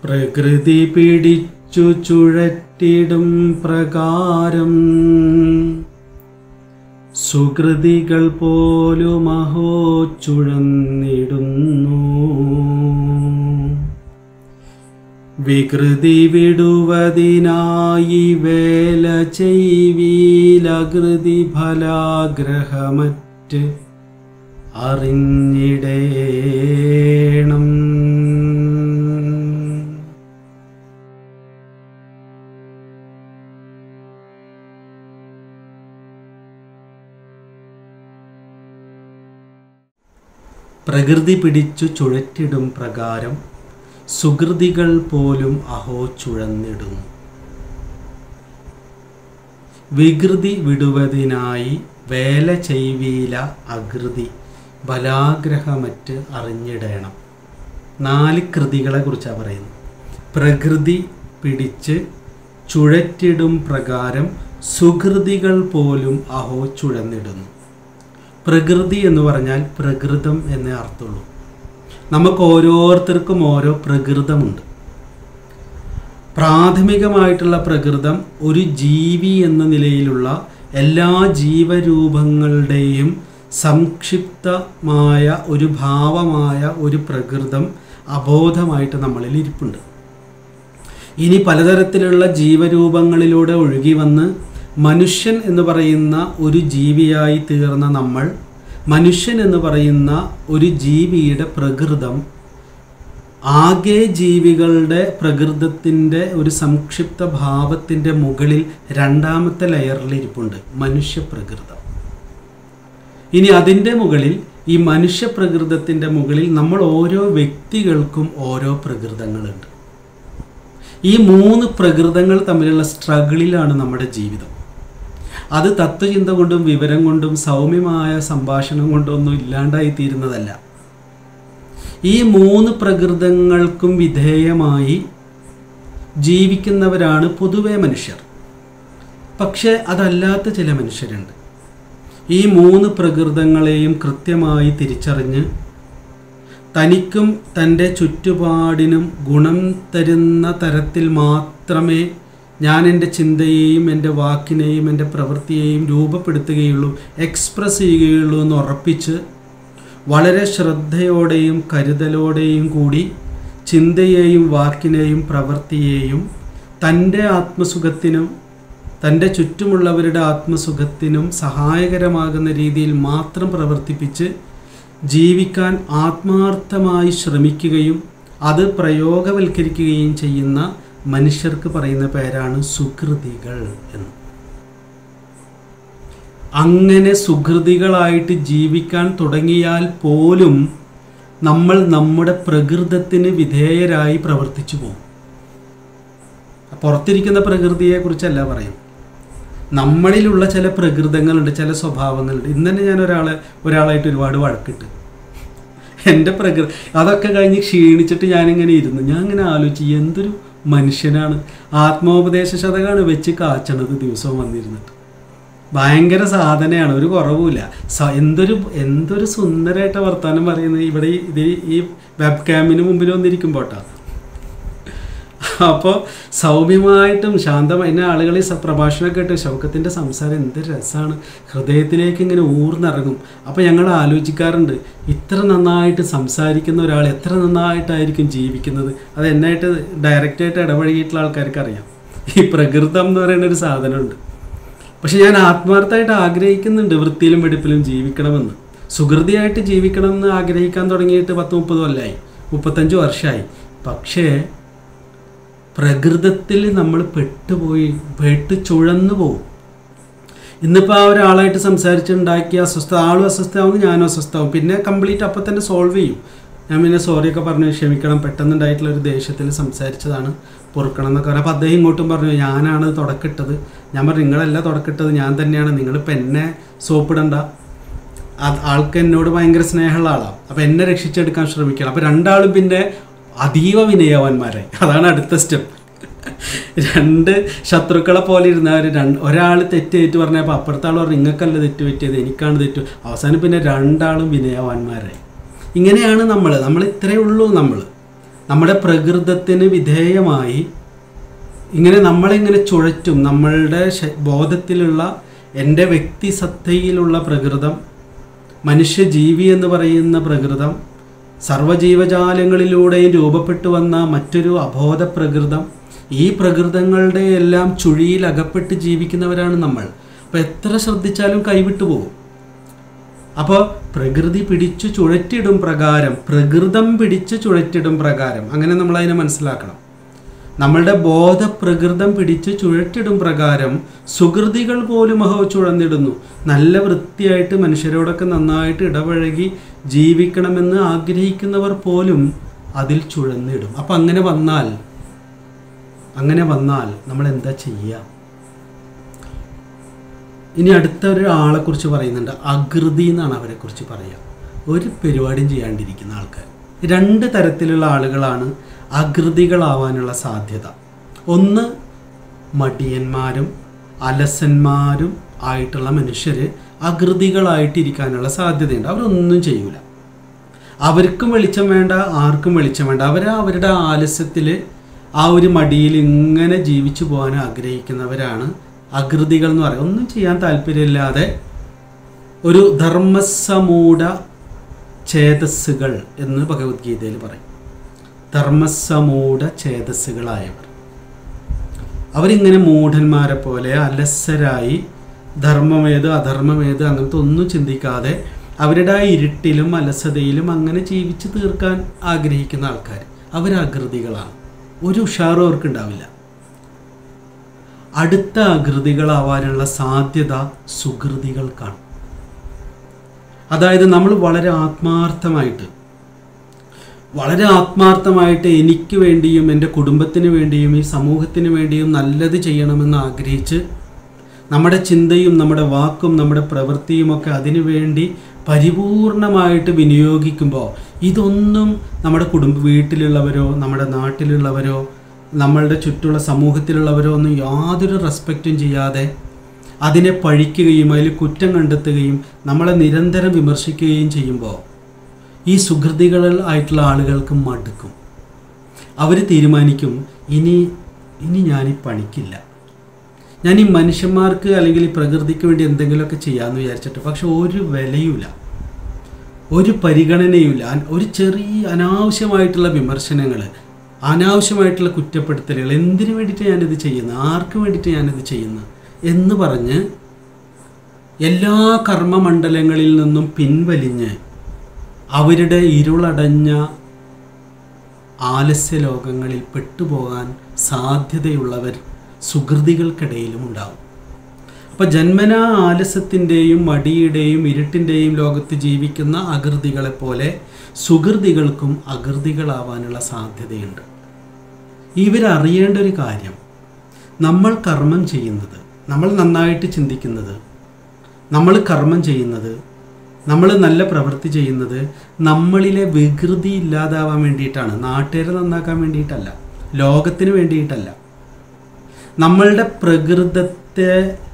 പ്രകൃതി പിടിച്ചു ചുഴറ്റിടും പ്രകാരം സുകൃതികൾ പോലും അഹോ ചുഴന്നിടുന്നു വികൃതി വിടുവതിനായി വേല ചെയ്വീലകൃതി ഫലാഗ്രഹമറ്റ് അറിഞ്ഞിടേണം പ്രകൃതി പിടിച്ചു ചുഴറ്റിടും പ്രകാരം സുകൃതികൾ പോലും അഹോ ചുഴന്നിടുന്നു വികൃതി വിടുവതിനായി വേല ചെയ്വീല അകൃതി ബലാഗ്രഹമറ്റ് അറിഞ്ഞിടേണം നാല് കൃതികളെ കുറിച്ചാണ് പറയുന്നത് പ്രകൃതി പിടിച്ച് ചുഴറ്റിടും പ്രകാരം സുകൃതികൾ പോലും അഹോ ചുഴന്നിടുന്നു പ്രകൃതി എന്ന് പറഞ്ഞാൽ പ്രകൃതം എന്നേ അർത്ഥമുള്ളൂ നമുക്ക് ഓരോരുത്തർക്കും ഓരോ പ്രകൃതമുണ്ട് പ്രാഥമികമായിട്ടുള്ള പ്രകൃതം ഒരു ജീവി എന്ന നിലയിലുള്ള എല്ലാ ജീവരൂപങ്ങളുടെയും സംക്ഷിപ്തമായ ഒരു ഭാവമായ ഒരു പ്രകൃതം അബോധമായിട്ട് നമ്മളിൽ ഇരിപ്പുണ്ട് ഇനി പലതരത്തിലുള്ള ജീവരൂപങ്ങളിലൂടെ ഒഴുകി വന്ന് മനുഷ്യൻ എന്ന് പറയുന്ന ഒരു ജീവിയായി തീർന്ന നമ്മൾ മനുഷ്യൻ എന്ന് പറയുന്ന ഒരു ജീവിയുടെ പ്രകൃതം ആകെ ജീവികളുടെ പ്രകൃതത്തിൻ്റെ ഒരു സംക്ഷിപ്ത ഭാവത്തിൻ്റെ മുകളിൽ രണ്ടാമത്തെ ലെയറിൽ ഇരിപ്പുണ്ട് മനുഷ്യ പ്രകൃതം ഇനി അതിൻ്റെ മുകളിൽ ഈ മനുഷ്യ പ്രകൃതത്തിൻ്റെ മുകളിൽ നമ്മൾ ഓരോ വ്യക്തികൾക്കും ഓരോ പ്രകൃതങ്ങളുണ്ട് ഈ മൂന്ന് പ്രകൃതങ്ങൾ തമ്മിലുള്ള സ്ട്രഗിളിലാണ് നമ്മുടെ ജീവിതം അത് തത്വചിന്ത കൊണ്ടും വിവരം കൊണ്ടും സൗമ്യമായ സംഭാഷണം കൊണ്ടും ഒന്നും ഇല്ലാണ്ടായി തീരുന്നതല്ല ഈ മൂന്ന് പ്രകൃതങ്ങൾക്കും വിധേയമായി ജീവിക്കുന്നവരാണ് പൊതുവെ മനുഷ്യർ പക്ഷേ അതല്ലാത്ത ചില മനുഷ്യരുണ്ട് ഈ മൂന്ന് പ്രകൃതങ്ങളെയും കൃത്യമായി തിരിച്ചറിഞ്ഞ് തനിക്കും തൻ്റെ ചുറ്റുപാടിനും ഗുണം തരുന്ന തരത്തിൽ മാത്രമേ ഞാൻ എൻ്റെ ചിന്തയെയും എൻ്റെ വാക്കിനെയും എൻ്റെ പ്രവൃത്തിയെയും രൂപപ്പെടുത്തുകയുള്ളൂ എക്സ്പ്രസ് ചെയ്യുകയുള്ളൂ എന്ന് ഉറപ്പിച്ച് വളരെ ശ്രദ്ധയോടെയും കരുതലോടെയും കൂടി ചിന്തയെയും വാക്കിനെയും പ്രവൃത്തിയെയും തൻ്റെ ആത്മസുഖത്തിനും തൻ്റെ ചുറ്റുമുള്ളവരുടെ ആത്മസുഖത്തിനും സഹായകരമാകുന്ന രീതിയിൽ മാത്രം പ്രവർത്തിപ്പിച്ച് ജീവിക്കാൻ ആത്മാർത്ഥമായി ശ്രമിക്കുകയും അത് പ്രയോഗവൽക്കരിക്കുകയും ചെയ്യുന്ന മനുഷ്യർക്ക് പറയുന്ന പേരാണ് സുകൃതികൾ എന്ന് അങ്ങനെ സുഹൃതികളായിട്ട് ജീവിക്കാൻ തുടങ്ങിയാൽ പോലും നമ്മൾ നമ്മുടെ പ്രകൃതത്തിന് വിധേയരായി പ്രവർത്തിച്ചു പോകും പുറത്തിരിക്കുന്ന പ്രകൃതിയെക്കുറിച്ചല്ല പറയും നമ്മളിലുള്ള ചില പ്രകൃതങ്ങളുണ്ട് ചില സ്വഭാവങ്ങളുണ്ട് ഇന്ന് തന്നെ ഞാൻ ഒരാളെ ഒരാളായിട്ട് ഒരുപാട് വഴക്കിട്ട് എൻ്റെ പ്രകൃതി അതൊക്കെ കഴിഞ്ഞ് ക്ഷീണിച്ചിട്ട് ഞാനിങ്ങനെ ഇരുന്നു ഞാൻ ഇങ്ങനെ ആലോചിച്ച് എന്തൊരു മനുഷ്യനാണ് ആത്മോപദേശ ശതകമാണ് വെച്ച് കാച്ചണത് ദിവസവും വന്നിരുന്നിട്ട് ഭയങ്കര സാധനയാണ് ഒരു കുറവുമില്ല സ എന്തൊരു എന്തൊരു സുന്ദരമായിട്ട് വർത്താനം പറയുന്നത് ഇവിടെ ഈ- ഇത് ഈ വെബ് ക്യാമിന് മുമ്പിൽ വന്നിരിക്കുമ്പോട്ടാ അപ്പോൾ സൗമ്യമായിട്ടും ശാന്തമായി എന്നെ ആളുകൾ ഈ സ- പ്രഭാഷണം കേട്ട് ശൗക്കത്തിൻ്റെ സംസാരം എന്ത് രസമാണ് ഹൃദയത്തിലേക്ക് ഇങ്ങനെ ഊർന്നിറങ്ങും അപ്പോൾ ഞങ്ങൾ ആലോചിക്കാറുണ്ട് ഇത്ര നന്നായിട്ട് സംസാരിക്കുന്ന ഒരാൾ എത്ര നന്നായിട്ടായിരിക്കും ജീവിക്കുന്നത് അത് എന്നായിട്ട് ഡയറക്റ്റായിട്ട് ഇടപഴകിയിട്ടുള്ള ആൾക്കാർക്ക് അറിയാം ഈ പ്രകൃതം എന്ന് പറയുന്ന ഒരു സാധനമുണ്ട് പക്ഷെ ഞാൻ ആത്മാർത്ഥമായിട്ട് ആഗ്രഹിക്കുന്നുണ്ട് വൃത്തിയിലും വെടിപ്പിലും ജീവിക്കണമെന്ന് സുഹൃതിയായിട്ട് ജീവിക്കണമെന്ന് ആഗ്രഹിക്കാൻ തുടങ്ങിയിട്ട് പത്ത് മുപ്പത് കൊല്ലമായി മുപ്പത്തഞ്ച് വർഷമായി പക്ഷേ പ്രകൃതത്തിൽ നമ്മൾ പെട്ടുപോയി പെട്ട് ചുഴന്നു പോകും ഇന്നിപ്പോൾ ആ ഒരാളായിട്ട് സംസാരിച്ചുണ്ടാക്കിയ അസ്വസ്ഥ ആളും അസ്വസ്ഥയാവും ഞാനും അസ്വസ്ഥയാവും പിന്നെ കംപ്ലീറ്റ് അപ്പം തന്നെ സോൾവ് ചെയ്യും ഞാൻ പിന്നെ സോറിയൊക്കെ പറഞ്ഞു ക്ഷമിക്കണം പെട്ടെന്നുണ്ടായിട്ടുള്ള ഒരു ദേഷ്യത്തിൽ സംസാരിച്ചതാണ് പൊറുക്കണം എന്നൊക്കെ പറഞ്ഞു അപ്പോൾ അദ്ദേഹം ഇങ്ങോട്ടും പറഞ്ഞു ഞാനാണ് തുടക്കിട്ടത് ഞാൻ പറഞ്ഞു നിങ്ങളല്ല തുടക്കിട്ടത് ഞാൻ തന്നെയാണ് നിങ്ങളിപ്പോൾ എന്നെ സോപ്പിടണ്ട അത് ആൾക്ക് എന്നോട് ഭയങ്കര സ്നേഹമുള്ള ആളാണ് അപ്പോൾ എന്നെ രക്ഷിച്ചെടുക്കാൻ ശ്രമിക്കണം അപ്പോൾ രണ്ടാളും പിന്നെ അതീവ വിനയവാന്മാരായി അതാണ് അടുത്ത സ്റ്റെപ്പ് രണ്ട് ശത്രുക്കളെ പോലെ ഇരുന്നവർ രണ്ട് ഒരാൾ തെറ്റേറ്റ് പറഞ്ഞപ്പോൾ അപ്പുറത്തെ ആൾ പറഞ്ഞു നിങ്ങൾക്കല്ല തെറ്റ് പറ്റിയത് എനിക്കാണ് തെറ്റ് അവസാനം പിന്നെ രണ്ടാളും വിനയവാന്മാരായി ഇങ്ങനെയാണ് നമ്മൾ നമ്മൾ ഇത്രയേ ഉള്ളൂ നമ്മൾ നമ്മുടെ പ്രകൃതത്തിന് വിധേയമായി ഇങ്ങനെ നമ്മളിങ്ങനെ ചുഴറ്റും നമ്മളുടെ ശ- ബോധത്തിലുള്ള എൻ്റെ വ്യക്തിസത്തയിലുള്ള പ്രകൃതം മനുഷ്യജീവി എന്ന് പറയുന്ന പ്രകൃതം സർവ്വജീവജാലങ്ങളിലൂടെയും രൂപപ്പെട്ടു വന്ന മറ്റൊരു അബോധ പ്രകൃതം ഈ പ്രകൃതങ്ങളുടെ എല്ലാം ചുഴിയിൽ അകപ്പെട്ട് ജീവിക്കുന്നവരാണ് നമ്മൾ അപ്പോൾ എത്ര ശ്രദ്ധിച്ചാലും കൈവിട്ടു പോകും അപ്പോൾ പ്രകൃതി പിടിച്ചു ചുഴറ്റിടും പ്രകാരം പ്രകൃതം പിടിച്ച് ചുഴറ്റിടും പ്രകാരം അങ്ങനെ നമ്മൾ അതിനെ മനസ്സിലാക്കണം നമ്മളുടെ ബോധപ്രകൃതം പിടിച്ച് ചുഴറ്റിടും പ്രകാരം സുഹൃതികൾ പോലും അഹോ ചുഴന്നിടുന്നു നല്ല വൃത്തിയായിട്ട് മനുഷ്യരോടൊക്കെ നന്നായിട്ട് ഇടപഴകി ജീവിക്കണമെന്ന് ആഗ്രഹിക്കുന്നവർ പോലും അതിൽ ചുഴന്നിടും അപ്പം അങ്ങനെ വന്നാൽ അങ്ങനെ വന്നാൽ നമ്മൾ എന്താ ചെയ്യുക ഇനി അടുത്ത ഒരു ആളെ കുറിച്ച് പറയുന്നുണ്ട് അകൃതി എന്നാണ് അവരെ കുറിച്ച് പറയുക ഒരു പരിപാടിയും ചെയ്യാണ്ടിരിക്കുന്ന ആൾക്കാർ രണ്ട് തരത്തിലുള്ള ആളുകളാണ് അകൃതികളാവാനുള്ള സാധ്യത ഒന്ന് മടിയന്മാരും അലസന്മാരും ആയിട്ടുള്ള മനുഷ്യർ അകൃതികളായിട്ടിരിക്കാനുള്ള സാധ്യതയുണ്ട് അവരൊന്നും ചെയ്യൂല അവർക്കും വെളിച്ചം വേണ്ട ആർക്കും വെളിച്ചം വേണ്ട അവർ അവരുടെ ആലസ്യത്തിൽ ആ ഒരു മടിയിൽ ഇങ്ങനെ ജീവിച്ചു പോകാൻ ആഗ്രഹിക്കുന്നവരാണ് അകൃതികൾ എന്ന് പറയുന്നത് ഒന്നും ചെയ്യാൻ താല്പര്യമില്ലാതെ ഒരു ധർമ്മസമൂഢ ഛേദസ്സുകൾ എന്ന് ഭഗവത്ഗീതയിൽ പറയും ധർമ്മസമൂഢ ഛേദസ്സുകളായവർ അവരിങ്ങനെ മൂഢന്മാരെ പോലെ അലസരായി ധർമ്മമേത് അധർമ്മമേത് അങ്ങനത്തെ ഒന്നും ചിന്തിക്കാതെ അവരുടെ ആ ഇരുട്ടിലും അലസതയിലും അങ്ങനെ ജീവിച്ച് തീർക്കാൻ ആഗ്രഹിക്കുന്ന ആൾക്കാർ അവരകൃതികളാണ് ഒരു ഉഷാറും അവർക്കുണ്ടാവില്ല അടുത്ത അകൃതികളാവാനുള്ള സാധ്യത സുഹൃതികൾക്കാണ് അതായത് നമ്മൾ വളരെ ആത്മാർത്ഥമായിട്ട് വളരെ ആത്മാർത്ഥമായിട്ട് എനിക്ക് വേണ്ടിയും എൻ്റെ കുടുംബത്തിന് വേണ്ടിയും ഈ സമൂഹത്തിന് വേണ്ടിയും നല്ലത് ചെയ്യണമെന്ന് ആഗ്രഹിച്ച് നമ്മുടെ ചിന്തയും നമ്മുടെ വാക്കും നമ്മുടെ പ്രവൃത്തിയും ഒക്കെ അതിനു വേണ്ടി പരിപൂർണമായിട്ട് വിനിയോഗിക്കുമ്പോൾ ഇതൊന്നും നമ്മുടെ കുടുംബ വീട്ടിലുള്ളവരോ നമ്മുടെ നാട്ടിലുള്ളവരോ നമ്മളുടെ ചുറ്റുള്ള സമൂഹത്തിലുള്ളവരോ ഒന്നും യാതൊരു റെസ്പെക്റ്റും ചെയ്യാതെ അതിനെ പഴിക്കുകയും അതിൽ കുറ്റം കണ്ടെത്തുകയും നമ്മളെ നിരന്തരം വിമർശിക്കുകയും ചെയ്യുമ്പോൾ ഈ സുഹൃതികൾ ആയിട്ടുള്ള ആളുകൾക്ക് മടുക്കും അവർ തീരുമാനിക്കും ഇനി ഇനി ഞാൻ ഈ പണിക്കില്ല ഞാൻ ഈ മനുഷ്യന്മാർക്ക് അല്ലെങ്കിൽ ഈ പ്രകൃതിക്ക് വേണ്ടി എന്തെങ്കിലുമൊക്കെ ചെയ്യാമെന്ന് വിചാരിച്ചിട്ട് പക്ഷെ ഒരു വിലയുമില്ല ഒരു പരിഗണനയുമില്ല അൻ- ഒരു ചെറിയ അനാവശ്യമായിട്ടുള്ള വിമർശനങ്ങൾ അനാവശ്യമായിട്ടുള്ള കുറ്റപ്പെടുത്തലുകൾ എന്തിനു വേണ്ടിയിട്ട് ഞാനിത് ചെയ്യുന്നത് ആർക്ക് വേണ്ടിയിട്ട് ഞാനിത് ചെയ്യുന്നത് എന്ന് പറഞ്ഞ് എല്ലാ കർമ്മമണ്ഡലങ്ങളിൽ നിന്നും പിൻവലിഞ്ഞ് അവരുടെ ഇരുളടഞ്ഞ ആലസ്യ ലോകങ്ങളിൽ പെട്ടുപോകാൻ സാധ്യതയുള്ളവർ സുഹൃതികൾക്കിടയിലും ഉണ്ടാവും അപ്പോൾ ജന്മനാ ആലസ്യത്തിൻ്റെയും മടിയുടെയും ഇരുട്ടിൻ്റെയും ലോകത്ത് ജീവിക്കുന്ന അകൃതികളെപ്പോലെ സുഹൃതികൾക്കും അകൃതികളാവാനുള്ള സാധ്യതയുണ്ട് ഇവരറിയേണ്ട ഒരു കാര്യം നമ്മൾ കർമ്മം ചെയ്യുന്നത് നമ്മൾ നന്നായിട്ട് ചിന്തിക്കുന്നത് നമ്മൾ കർമ്മം ചെയ്യുന്നത് നമ്മൾ നല്ല പ്രവൃത്തി ചെയ്യുന്നത് നമ്മളിലെ വികൃതി ഇല്ലാതാവാൻ വേണ്ടിയിട്ടാണ് നാട്ടുകാരെ നന്നാക്കാൻ വേണ്ടിയിട്ടല്ല ലോകത്തിന് വേണ്ടിയിട്ടല്ല നമ്മളുടെ പ്രകൃതത്തെ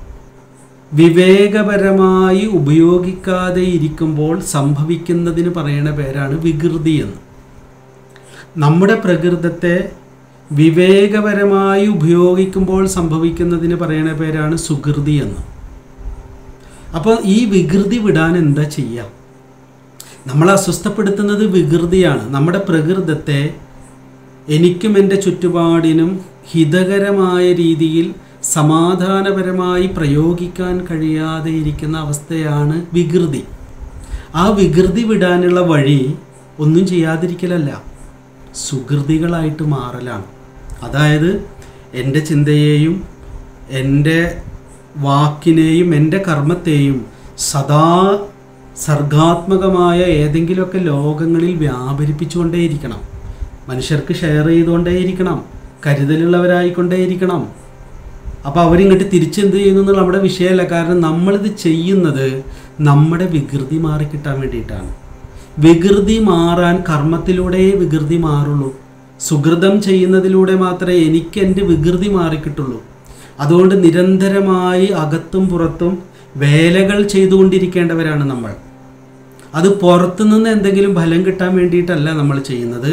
വിവേകപരമായി ഉപയോഗിക്കാതെ ഇരിക്കുമ്പോൾ സംഭവിക്കുന്നതിന് പറയുന്ന പേരാണ് വികൃതി എന്ന് നമ്മുടെ പ്രകൃതത്തെ വിവേകപരമായി ഉപയോഗിക്കുമ്പോൾ സംഭവിക്കുന്നതിന് പറയുന്ന പേരാണ് സുകൃതി എന്ന് അപ്പോൾ ഈ വികൃതി വിടാൻ എന്താ ചെയ്യുക നമ്മളെ അസ്വസ്ഥപ്പെടുത്തുന്നത് വികൃതിയാണ് നമ്മുടെ പ്രകൃതത്തെ എനിക്കും എൻ്റെ ചുറ്റുപാടിനും ഹിതകരമായ രീതിയിൽ സമാധാനപരമായി പ്രയോഗിക്കാൻ കഴിയാതെ ഇരിക്കുന്ന അവസ്ഥയാണ് വികൃതി ആ വികൃതി വിടാനുള്ള വഴി ഒന്നും ചെയ്യാതിരിക്കലല്ല സുഹൃതികളായിട്ട് മാറലാണ് അതായത് എൻ്റെ ചിന്തയെയും എൻ്റെ വാക്കിനെയും എൻ്റെ കർമ്മത്തെയും സദാ സർഗാത്മകമായ ഏതെങ്കിലുമൊക്കെ ലോകങ്ങളിൽ വ്യാപരിപ്പിച്ചുകൊണ്ടേയിരിക്കണം മനുഷ്യർക്ക് ഷെയർ ചെയ്തുകൊണ്ടേയിരിക്കണം കരുതലുള്ളവരായിക്കൊണ്ടേയിരിക്കണം അപ്പോൾ അവരിങ്ങോട്ട് തിരിച്ചെന്ത് ചെയ്യുന്നു എന്നുള്ള നമ്മുടെ വിഷയമല്ല കാരണം നമ്മളിത് ചെയ്യുന്നത് നമ്മുടെ വികൃതി മാറിക്കിട്ടാൻ വേണ്ടിയിട്ടാണ് വികൃതി മാറാൻ കർമ്മത്തിലൂടെ വികൃതി മാറുള്ളൂ സുഹൃതം ചെയ്യുന്നതിലൂടെ മാത്രമേ എനിക്ക് എൻ്റെ വികൃതി മാറിക്കിട്ടുള്ളൂ അതുകൊണ്ട് നിരന്തരമായി അകത്തും പുറത്തും വേലകൾ ചെയ്തുകൊണ്ടിരിക്കേണ്ടവരാണ് നമ്മൾ അത് പുറത്തുനിന്ന് എന്തെങ്കിലും ഫലം കിട്ടാൻ വേണ്ടിയിട്ടല്ല നമ്മൾ ചെയ്യുന്നത്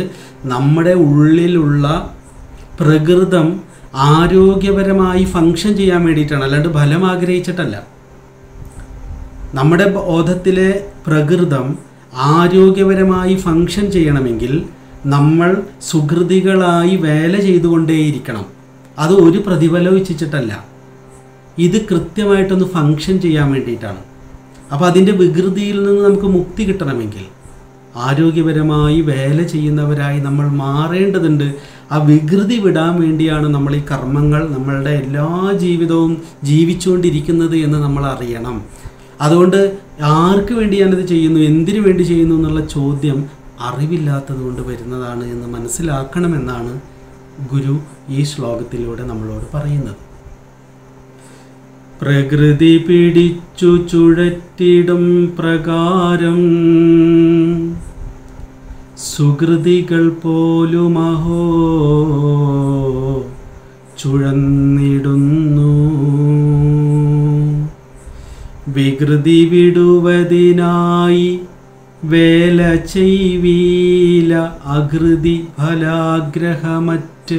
നമ്മുടെ ഉള്ളിലുള്ള പ്രകൃതം ആരോഗ്യപരമായി ഫങ്ഷൻ ചെയ്യാൻ വേണ്ടിയിട്ടാണ് അല്ലാണ്ട് ഫലം ആഗ്രഹിച്ചിട്ടല്ല നമ്മുടെ ബോധത്തിലെ പ്രകൃതം ആരോഗ്യപരമായി ഫങ്ഷൻ ചെയ്യണമെങ്കിൽ നമ്മൾ സുഹൃതികളായി വേല ചെയ്തുകൊണ്ടേയിരിക്കണം അത് ഒരു പ്രതിഫലവും ഇച്ഛിച്ചിട്ടല്ല ഇത് കൃത്യമായിട്ടൊന്ന് ഫങ്ഷൻ ചെയ്യാൻ വേണ്ടിയിട്ടാണ് അപ്പോൾ അതിൻ്റെ വികൃതിയിൽ നിന്ന് നമുക്ക് മുക്തി കിട്ടണമെങ്കിൽ ആരോഗ്യപരമായി വേല ചെയ്യുന്നവരായി നമ്മൾ മാറേണ്ടതുണ്ട് ആ വികൃതി വിടാൻ വേണ്ടിയാണ് നമ്മൾ ഈ കർമ്മങ്ങൾ നമ്മളുടെ എല്ലാ ജീവിതവും ജീവിച്ചുകൊണ്ടിരിക്കുന്നത് എന്ന് നമ്മൾ അറിയണം അതുകൊണ്ട് ആർക്ക് വേണ്ടി ഞാനത് ചെയ്യുന്നു എന്തിനു വേണ്ടി ചെയ്യുന്നു എന്നുള്ള ചോദ്യം അറിവില്ലാത്തത് കൊണ്ട് വരുന്നതാണ് എന്ന് മനസ്സിലാക്കണമെന്നാണ് ഗുരു ഈ ശ്ലോകത്തിലൂടെ നമ്മളോട് പറയുന്നത് പ്രകൃതി പിടിച്ചു ചുഴറ്റിടും പ്രകാരം സുഹൃതികൾ പോലുമഹോ ചുഴന്നിടുന്നു വികൃതി വിടുവതിനായി വേല ചെയ്വീല അകൃതി ഫലാഗ്രഹമറ്റ്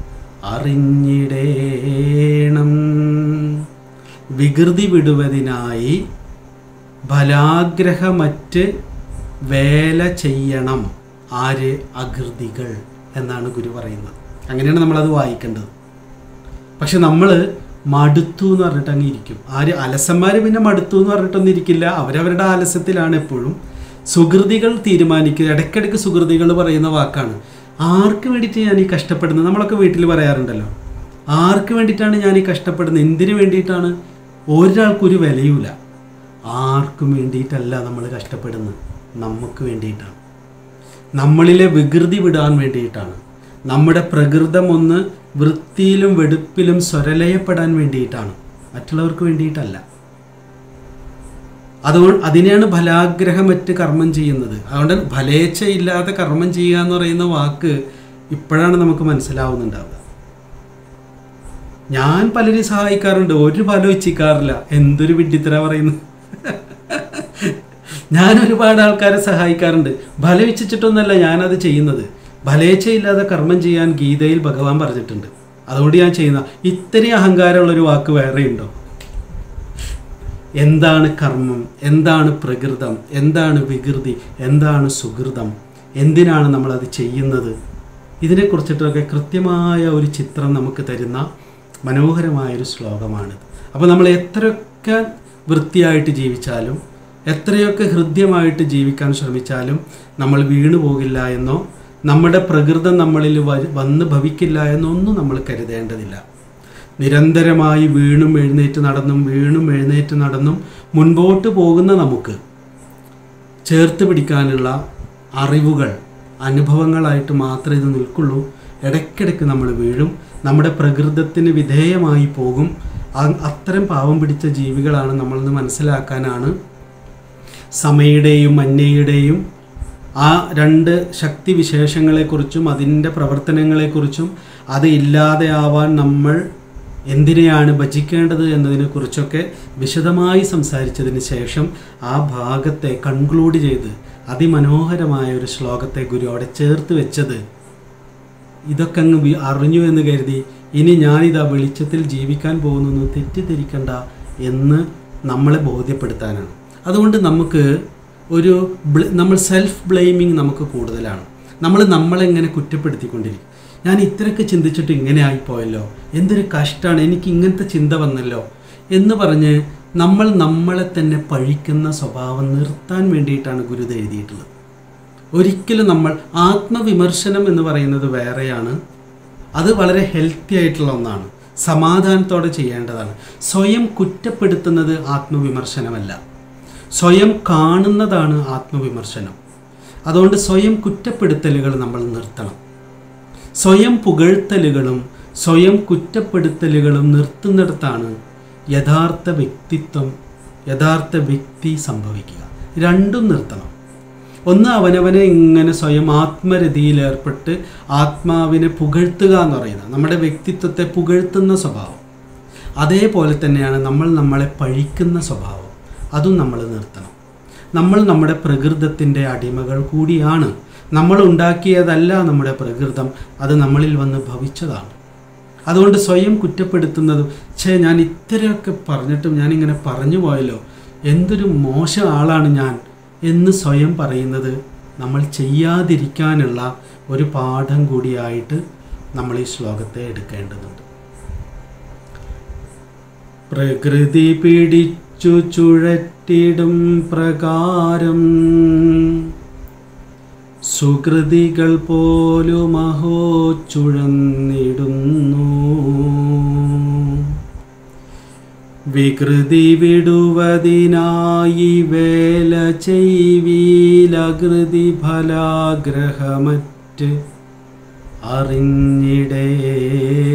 അറിഞ്ഞിടേണം വികൃതി വിടുവതിനായി ഫലാഗ്രഹമറ്റ് വേല ചെയ്യണം ആര് അകൃതികൾ എന്നാണ് ഗുരു പറയുന്നത് അങ്ങനെയാണ് നമ്മളത് വായിക്കേണ്ടത് പക്ഷെ നമ്മൾ മടുത്തു എന്ന് പറഞ്ഞിട്ട് അങ്ങ് ഇരിക്കും ആര് അലസന്മാർ പിന്നെ മടുത്തു എന്ന് പറഞ്ഞിട്ടൊന്നും ഇരിക്കില്ല അവരവരുടെ ആലസ്യത്തിലാണ് എപ്പോഴും സുഹൃതികൾ തീരുമാനിക്കുക ഇടയ്ക്കിടയ്ക്ക് സുഹൃതികൾ പറയുന്ന വാക്കാണ് ആർക്ക് വേണ്ടിയിട്ട് ഞാൻ ഈ കഷ്ടപ്പെടുന്നത് നമ്മളൊക്കെ വീട്ടിൽ പറയാറുണ്ടല്ലോ ആർക്ക് വേണ്ടിയിട്ടാണ് ഞാൻ ഈ കഷ്ടപ്പെടുന്നത് എന്തിനു വേണ്ടിയിട്ടാണ് ഒരാൾക്കൊരു വിലയുമില്ല ആർക്കും വേണ്ടിയിട്ടല്ല നമ്മൾ കഷ്ടപ്പെടുന്നത് നമുക്ക് വേണ്ടിയിട്ടാണ് നമ്മളിലെ വികൃതി വിടാൻ വേണ്ടിയിട്ടാണ് നമ്മുടെ പ്രകൃതം ഒന്ന് വൃത്തിയിലും വെടുപ്പിലും സ്വരലയപ്പെടാൻ വേണ്ടിയിട്ടാണ് മറ്റുള്ളവർക്ക് വേണ്ടിയിട്ടല്ല അതുകൊണ്ട് അതിനെയാണ് ഫലാഗ്രഹമറ്റ് കർമ്മം ചെയ്യുന്നത് അതുകൊണ്ട് ഫലേച്ഛയില്ലാതെ കർമ്മം ചെയ്യുക എന്ന് പറയുന്ന വാക്ക് ഇപ്പോഴാണ് നമുക്ക് മനസ്സിലാവുന്നുണ്ടാവുക ഞാൻ പലരെയും സഹായിക്കാറുണ്ട് ഒരു ഫലം ഇച്ഛിക്കാറില്ല എന്തൊരു വിഡ്ഢിത്തര പറയുന്നു ഞാൻ ഒരുപാട് ആൾക്കാരെ സഹായിക്കാറുണ്ട് ഫലം ഇച്ഛിച്ചിട്ടൊന്നല്ല ഞാനത് ചെയ്യുന്നത് ഫലേച്ഛയില്ലാതെ കർമ്മം ചെയ്യാൻ ഗീതയിൽ ഭഗവാൻ പറഞ്ഞിട്ടുണ്ട് അതുകൊണ്ട് ഞാൻ ചെയ്യുന്ന ഇത്രയും അഹങ്കാരമുള്ളൊരു വാക്ക് വേറെ ഉണ്ടോ എന്താണ് കർമ്മം എന്താണ് പ്രകൃതം എന്താണ് വികൃതി എന്താണ് സുഹൃതം എന്തിനാണ് നമ്മളത് ചെയ്യുന്നത് ഇതിനെക്കുറിച്ചിട്ടൊക്കെ കൃത്യമായ ഒരു ചിത്രം നമുക്ക് തരുന്ന മനോഹരമായൊരു ശ്ലോകമാണിത് അപ്പോൾ നമ്മൾ എത്രയൊക്കെ വൃത്തിയായിട്ട് ജീവിച്ചാലും എത്രയൊക്കെ ഹൃദ്യമായിട്ട് ജീവിക്കാൻ ശ്രമിച്ചാലും നമ്മൾ വീണു പോകില്ല എന്നോ നമ്മുടെ പ്രകൃതം നമ്മളിൽ വ- വന്ന് ഭവിക്കില്ല എന്നൊന്നും നമ്മൾ കരുതേണ്ടതില്ല നിരന്തരമായി വീണും എഴുന്നേറ്റ് നടന്നും വീണും എഴുന്നേറ്റ് നടന്നും മുൻപോട്ട് പോകുന്ന നമുക്ക് ചേർത്ത് പിടിക്കാനുള്ള അറിവുകൾ അനുഭവങ്ങളായിട്ട് മാത്രമേ ഇത് നിൽക്കുള്ളൂ ഇടയ്ക്കിടയ്ക്ക് നമ്മൾ വീഴും നമ്മുടെ പ്രകൃതത്തിന് വിധേയമായി പോകും അ- അത്തരം പാവം പിടിച്ച ജീവികളാണ് നമ്മളെന്ന് മനസ്സിലാക്കാനാണ് സമയുടെയും മഞ്ഞയുടെയും ആ രണ്ട് ശക്തി വിശേഷങ്ങളെക്കുറിച്ചും അതിൻ്റെ പ്രവർത്തനങ്ങളെക്കുറിച്ചും അത് ഇല്ലാതെയാവാൻ നമ്മൾ എന്തിനെയാണ് ഭജിക്കേണ്ടത് എന്നതിനെക്കുറിച്ചൊക്കെ വിശദമായി സംസാരിച്ചതിന് ശേഷം ആ ഭാഗത്തെ കൺക്ലൂഡ് ചെയ്ത് അതിമനോഹരമായ ഒരു ശ്ലോകത്തെ ഗുരു അവിടെ ചേർത്ത് വെച്ചത് ഇതൊക്കെ അങ്ങ് വി- അറിഞ്ഞു എന്ന് കരുതി ഇനി ഞാനിതാ വെളിച്ചത്തിൽ ജീവിക്കാൻ പോകുന്നു തെറ്റിദ്ധരിക്കണ്ട എന്ന് നമ്മളെ ബോധ്യപ്പെടുത്താനാണ് അതുകൊണ്ട് നമുക്ക് ഒരു ബ്ല- നമ്മൾ സെൽഫ് ബ്ലെയിമിങ് നമുക്ക് കൂടുതലാണ് നമ്മൾ നമ്മളെങ്ങനെ കുറ്റപ്പെടുത്തിക്കൊണ്ടിരിക്കും ഞാൻ ഇത്രയൊക്കെ ചിന്തിച്ചിട്ട് ഇങ്ങനെ ആയിപ്പോയല്ലോ എന്തൊരു കഷ്ടമാണ് എനിക്ക് ഇങ്ങനത്തെ ചിന്ത വന്നല്ലോ എന്ന് പറഞ്ഞ് നമ്മൾ നമ്മളെ തന്നെ പഴിക്കുന്ന സ്വഭാവം നിർത്താൻ വേണ്ടിയിട്ടാണ് ഗുരുത എഴുതിയിട്ടുള്ളത് ഒരിക്കലും നമ്മൾ ആത്മവിമർശനം എന്ന് പറയുന്നത് വേറെയാണ് അത് വളരെ ഹെൽത്തി ആയിട്ടുള്ള ഒന്നാണ് സമാധാനത്തോടെ ചെയ്യേണ്ടതാണ് സ്വയം കുറ്റപ്പെടുത്തുന്നത് ആത്മവിമർശനമല്ല സ്വയം കാണുന്നതാണ് ആത്മവിമർശനം അതുകൊണ്ട് സ്വയം കുറ്റപ്പെടുത്തലുകൾ നമ്മൾ നിർത്തണം സ്വയം പുകഴ്ത്തലുകളും സ്വയം കുറ്റപ്പെടുത്തലുകളും നിർത്തുന്നിടത്താണ് യഥാർത്ഥ വ്യക്തിത്വം യഥാർത്ഥ വ്യക്തി സംഭവിക്കുക രണ്ടും നിർത്തണം ഒന്ന് അവനവനെ ഇങ്ങനെ സ്വയം ആത്മരതിയിൽ ഏർപ്പെട്ട് ആത്മാവിനെ പുകഴ്ത്തുക എന്ന് പറയുന്നത് നമ്മുടെ വ്യക്തിത്വത്തെ പുകഴ്ത്തുന്ന സ്വഭാവം അതേപോലെ തന്നെയാണ് നമ്മൾ നമ്മളെ പഴിക്കുന്ന സ്വഭാവം അതും നമ്മൾ നിർത്തണം നമ്മൾ നമ്മുടെ പ്രകൃതത്തിൻ്റെ അടിമകൾ കൂടിയാണ് നമ്മൾ ഉണ്ടാക്കിയതല്ല നമ്മുടെ പ്രകൃതം അത് നമ്മളിൽ വന്ന് ഭവിച്ചതാണ് അതുകൊണ്ട് സ്വയം കുറ്റപ്പെടുത്തുന്നതും ഛേ ഞാൻ ഇത്രയൊക്കെ പറഞ്ഞിട്ടും ഞാനിങ്ങനെ പറഞ്ഞു പോയല്ലോ എന്തൊരു മോശ ആളാണ് ഞാൻ എന്ന് സ്വയം പറയുന്നത് നമ്മൾ ചെയ്യാതിരിക്കാനുള്ള ഒരു പാഠം കൂടിയായിട്ട് നമ്മൾ ഈ ശ്ലോകത്തെ എടുക്കേണ്ടതുണ്ട് പ്രകൃതി പിടിച്ചു ചുഴറ്റിടും പ്രകാരം സുകൃതികൾ പോലുമഹോ ചുഴന്നിടുന്നു വികൃതി വിടുവതിനായി വേല ചെയ്വീലകൃതി ഫലാഗ്രഹമറ്റ് അറിഞ്ഞിടേണം